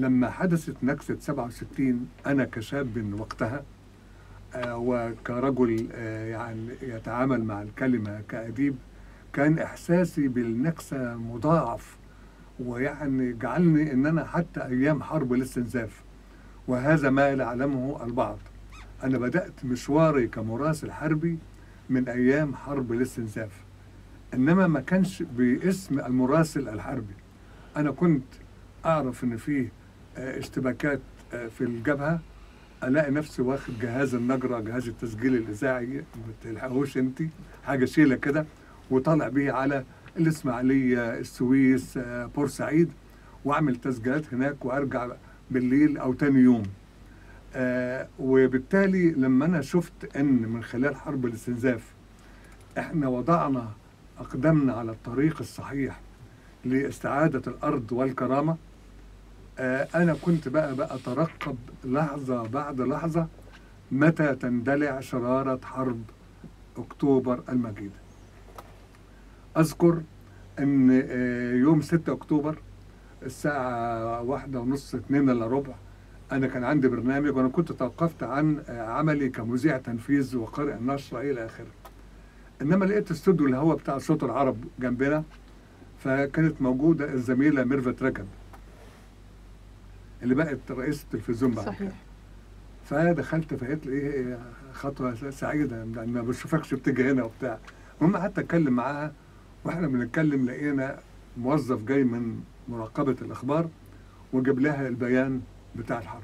لما حدثت نكسة 67 أنا كشاب من وقتها آه، وكرجل آه، يعني يتعامل مع الكلمة كأديب كان إحساسي بالنكسة مضاعف ويعني جعلني إن أنا حتى أيام حرب الاستنزاف وهذا ما لا يعلمه البعض أنا بدأت مشواري كمراسل حربي من أيام حرب الاستنزاف إنما ما كانش باسم المراسل الحربي أنا كنت أعرف إن فيه آه، اشتباكات آه، في الجبهة ألاقي نفسي واخد جهاز النجرة جهاز التسجيل الإذاعي ما تلحقوش أنت حاجة شيلة كده وطالع بيه على الإسماعيلية السويس آه، بورسعيد وأعمل تسجيلات هناك وأرجع بالليل أو تاني يوم آه وبالتالي لما أنا شفت أن من خلال حرب الاستنزاف إحنا وضعنا أقدامنا على الطريق الصحيح لاستعادة الأرض والكرامة آه أنا كنت بقى بقى أترقب لحظة بعد لحظة متى تندلع شرارة حرب أكتوبر المجيدة أذكر أن آه، يوم 6 أكتوبر الساعة واحدة ونص اتنين إلا ربع أنا كان عندي برنامج وأنا كنت توقفت عن آه، عملي كمذيع تنفيذ وقارئ النشرة إلى آخره إنما لقيت استوديو الهواء بتاع صوت العرب جنبنا فكانت موجودة الزميلة ميرفت رجب اللي بقت رئيسة التلفزيون بعد صحيح كده فدخلت فقلت لي ايه خطوه سعيده لان ما بشوفكش بتيجي هنا وبتاع المهم قعدت اتكلم معاها واحنا بنتكلم لقينا موظف جاي من مراقبه الاخبار وجاب لها البيان بتاع الحرب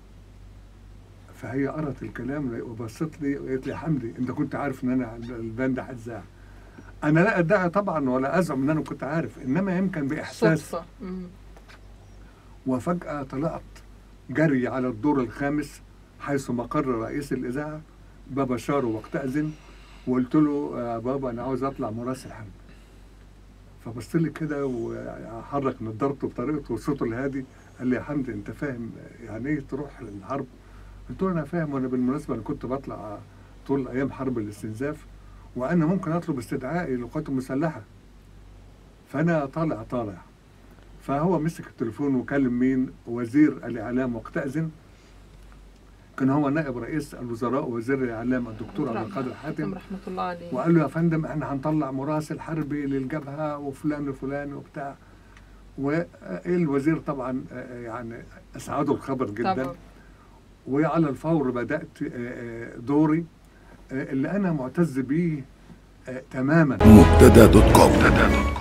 فهي قرأت الكلام وبصت لي وقالت لي يا حمدي انت كنت عارف ان انا البيان ده هيتذاع انا لا ادعي طبعا ولا ازعم ان انا كنت عارف انما يمكن باحساس صدفة مم. وفجأة طلعت جري على الدور الخامس حيث مقر رئيس الإذاعة بابا شارو واستأذن وقلت له يا بابا أنا عاوز أطلع مراسل حرب فبص لي كده وحرك نضارته بطريقته وصوته الهادي قال لي يا حمدي أنت فاهم يعني إيه تروح للحرب؟ قلت له أنا فاهم وأنا بالمناسبة أنا كنت بطلع طول أيام حرب الاستنزاف وأنا ممكن أطلب استدعائي للقوات المسلحة فأنا طالع طالع فهو مسك التليفون وكلم مين وزير الإعلام وقتئذ كان هو نائب رئيس الوزراء وزير الإعلام الدكتور عبد القادر حاتم رحمة الله عليه وقال له يا فندم احنا هنطلع مراسل حربي للجبهة وفلان وفلان وبتاع والوزير طبعا آه، يعني أسعده الخبر جدا طبعا وعلى الفور بدأت آه، آه، دوري آه، اللي أنا معتز بيه آه، تماما مبتدا دوت كوم